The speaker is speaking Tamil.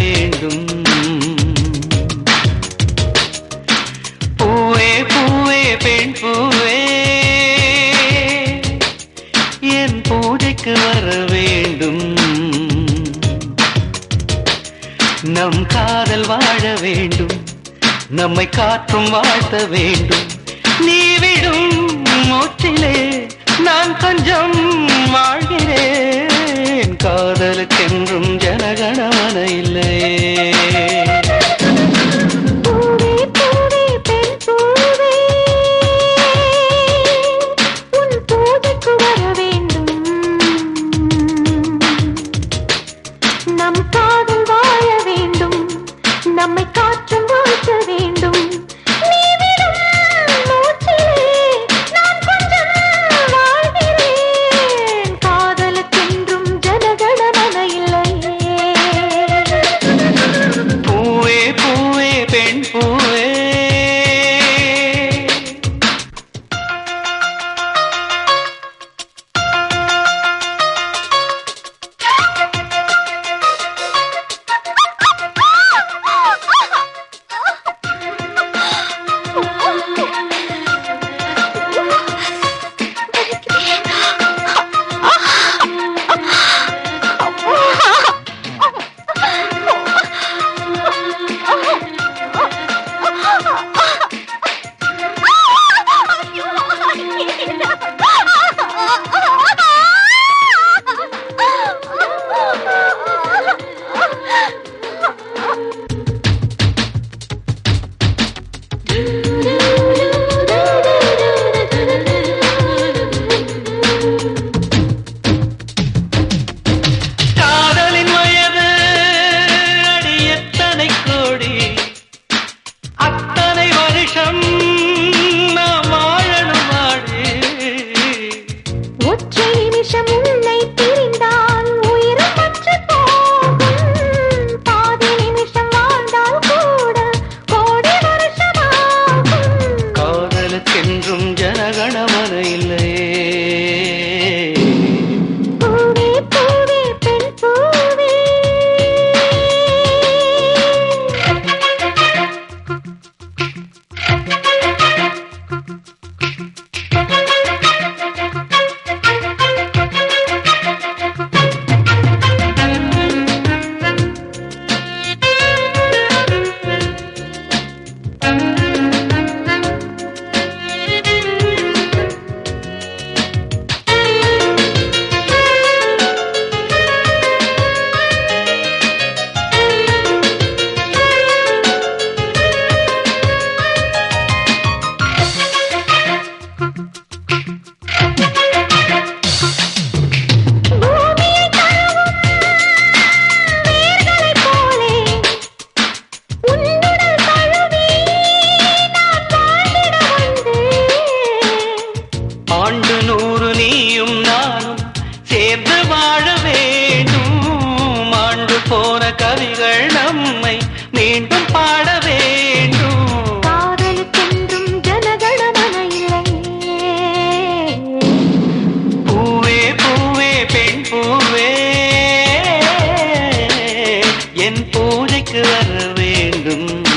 வேண்டும் பூவே பூவே பெண் பூவே என் பூஜைக்கு வர வேண்டும் நம் காதல் வாழ வேண்டும் நம்மை காற்றும் வாழ்த்த வேண்டும் நீ விடும் மூச்சிலே நான் கொஞ்சம் வாழ்கிறேன் காதலுக்கென்றும் ஜனகணமன இல்லையே பூவே பூவே பெண் பூவே உன் பூஜைக்கு வர வேண்டும் நம் காதல் வாழ வேண்டும் நம்மை காற்றும் வாழ்த்த வேண்டும் நீ விடும் மூச்சிலே நான் கொஞ்சம் வாழ்கிறேன் காதலுக்கென்றும் ஜனகணமன இல்லையே பூவே பூவே பெண் பூவே காதலின் வயது அடி எத்தனை கோடி அத்தனை வருஷம் நாம் வாழணும் வாழு ஒற்றை நிமிஷம் உன்னை பிரிந்தால் உயிரும் பற்று போகும் பாதி நிமிஷம் வாழ்ந்தால் கூட கோடி வருஷமாகும் காதலுக்கென்றும் ஜனகணமன இல்லையே பூவே பூவே பெண் பூவே பூமியை தழுவும் வேர்களைப் போலே உன்னுடல் தழுவி நான் வாழ்ந்திட வந்தேன் ஆண்டு நூறு நீயும் நானும் சேர்ந்து வாழ வேண்டும் ஆண்டு போன கவிகள் நம்மை மீண்டும் பாட வேண்டும் காதலுக்கென்றும் ஜனகணமன இல்லையே பூவே பூவே பெண் பூவே என் பூஜைக்கு வர வேண்டும்